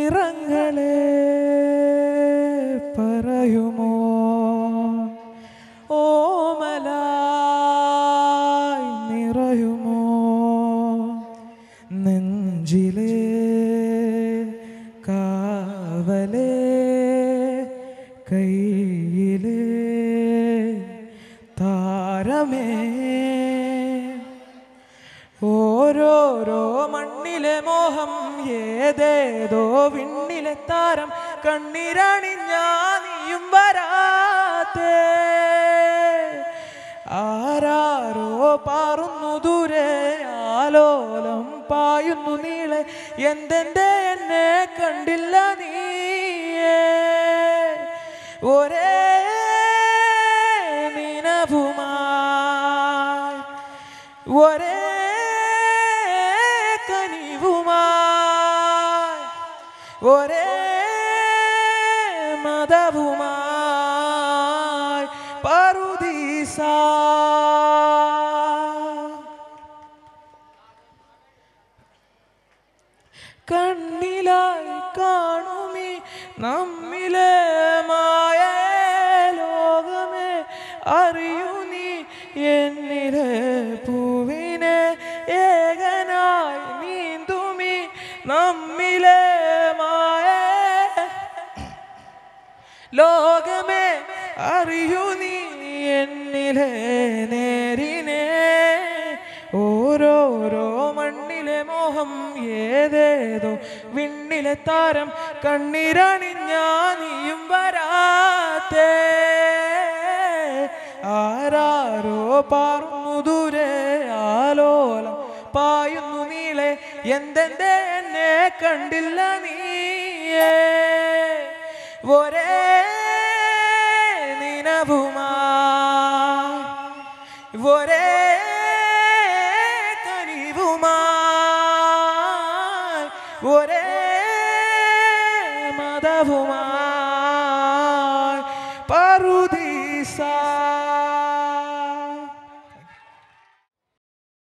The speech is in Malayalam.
നിറങ്ങളെ പറയുമോ ഓമലായി നിറയുമോ നെഞ്ചിലെ കാവലേ കയ്യിലെ താരമേ ഓരോരോ മണ്ണിലെ മോഹം ഏതേതോ വിണ്ണിലെ താരം കണ്ണിരണിഞ്ഞാ നീയും വരാത്തേ ആരാരോ പാറുന്നു ദൂരെ ആലോലം പായുന്നു നീളെ എന്തെന്റെ എന്നെ കണ്ടില്ല നീയേ ഒരേ നിനവുമായി ഒരേ കനിവുമായി ഒരേ മതവുമായി പറുദീസ കണ്ണിലായി കാണുമീ നമ്മിലെ മായ ലോകമേ അറിയൂ നീ എന്നിലെ പൂവിനെ ഏകനായി നീന്തുമീ നമ്മിലെ മായ ലോകമേ അറിയൂ നീ എന്നിലെ നേരിനെ ഓരോരോ മണ്ണിലെ മോഹം ഏതേതോ വിണ്ണിലെ താരം കണ്ണിരണിഞ്ഞാ നീയും വരാത്തേ ആരാരോ പാറുന്നു ദൂരെ ആലോലം പായുന്നു നീളെ എന്തെന്റെ എന്നെ കണ്ടില്ല നീയേ ഒരേ നിനവുമായി ഒരേ കനിവുമായി ഒരേ മതവുമായി പറുദീസ